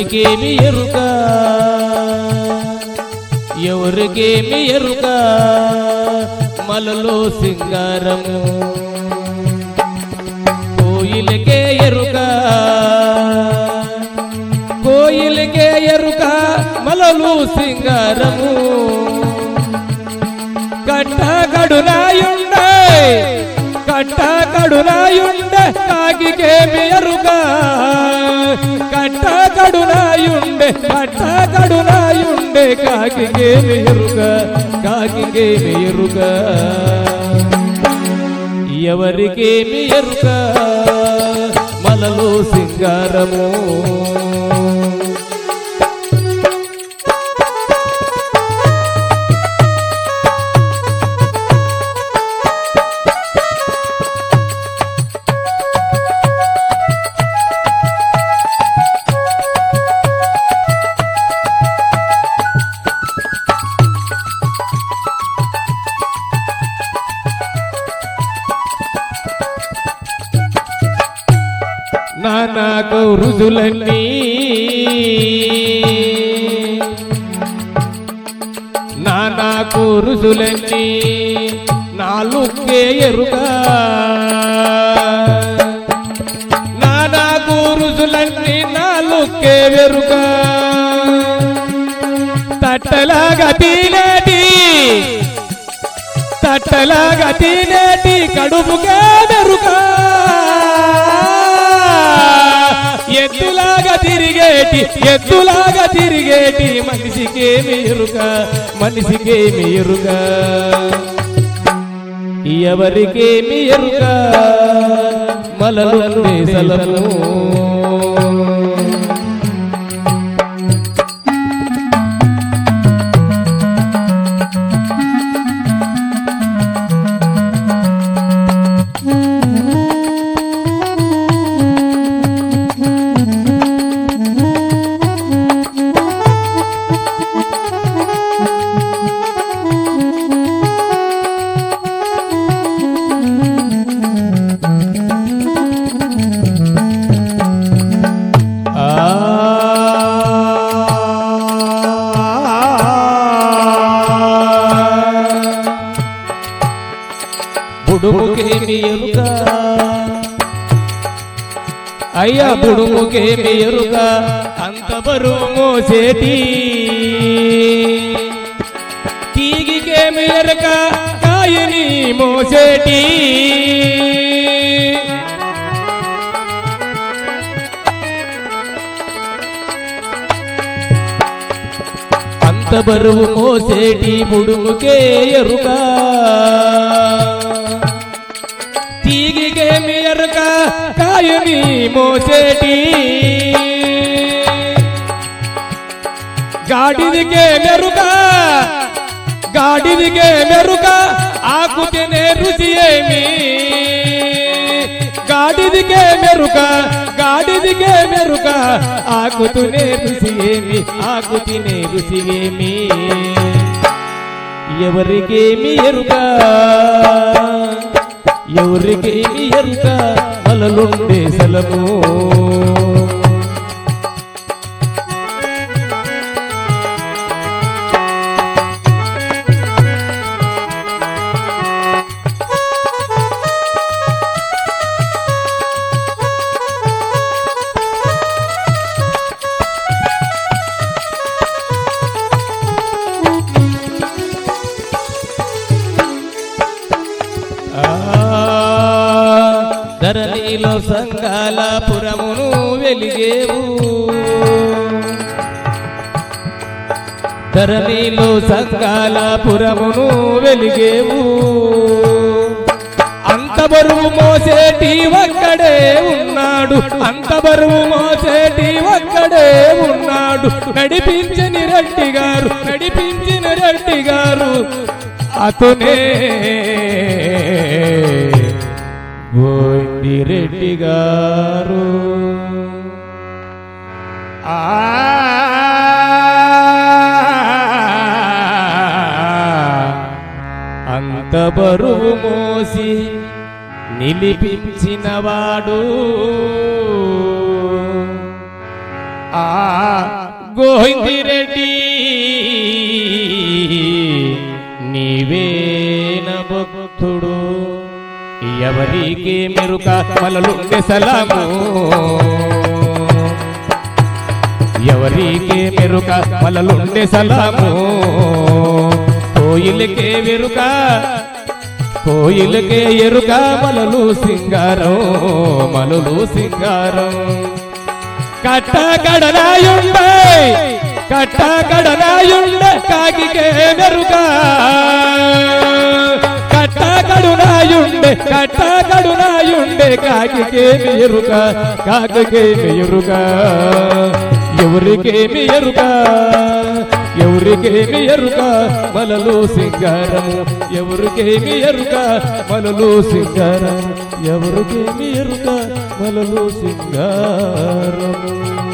ఎవరికేమి ఎరుక ఎవరికేమి ఎరుక మలలో సింగారము కోయిలకే ఎరుక కోయిలకే ఎరుక మలలు సింగారము కట్ట కడునాయుండే కట్ట కడునాయుండే కాకికేమి ఎరుక కట్ట కడునాయుండే కట్ట కడునాయుండే కాకికేమి ఎరుక కాకికేమి ఎరుక ఎవరికేమి ఎరుక మలలో సింగారము నానా కౌరుజులన్నీ నానా కౌరుజులన్నీ నాలుగే ఎరుక నానా కౌరుజులన్నీ నాలుగే వెరుక తట్టలాగా తినేటి తట్టలాగా తినేటి కడుపుకే మెరుక ఎద్దులాగా తిరిగేటి ఎద్దులాగా తిరిగేటి మనిషికేమి ఎరుక మనిషికేమి ఎరుక ఎవరికేమి ఎరుక మలలు దేశలము బుడుముకేమి ఎరుక అయ్యా బుడుముకేమి ఎరుక అంత బరువు మోసేటి తీగికేమి ఎరక కాయని మోసేటి అంత బరువు మోసేటి బుడుముకే ఎరుక తీగికేమి ఎరుక కాయని మోసేటి గాడిదికే మెరుక గాడిదికే మెరుక ఆకు తినే రుచి ఏమి గాడిదికే మెరుక గాడిదికే మెరుక ఆకు తినే రుచి ఏమి ఆకు తినే రుచి ఏమి ఎవరికేమి ఎరుక ఎవరికేమి ఎరుక వలలుండే సెలవు ఆ, ధరణిలో సంగాల పురమును వెలిగేవు ధరణిలో సంగాల పురమును వెలిగేవు అంత బరువు మోసేటి ఒక్కడే ఉన్నాడు అంత బరువు మోసేటి ఒక్కడే ఉన్నాడు నడిపించని రెడ్డి గారు నడిపించిన రెడ్డి గారు అతనే గోండి రెడ్డి గారు ఆ అంత బరువు మోసి నిలిపించినవాడు ఆ గోవిందిరెడ్డి నీవేన భక్తుడు ఎవరికి మెరుక మలలుండే సలాము ఎవరికి మెరుక మలలుండే సలాము కోయిలకే వెరుక కోయిలకే ఎరుక మలలు సింగారం మలలు సింగారం కట్ట కడనాయుండే కట్ట కడనాయుండే కాకికే మెరుక కట్ట కడునాయుండే కట్ట కడునాయుండే కాకికేమి ఎరుక కాకికేమి ఎరుక ఎవరికేమి ఎరుక ఎవరికేమి ఎరుక మలలు సింగారము ఎవరికేమి ఎరుక మలలు సింగారం ఎవరికేమి ఎరుక మలలు సింగారము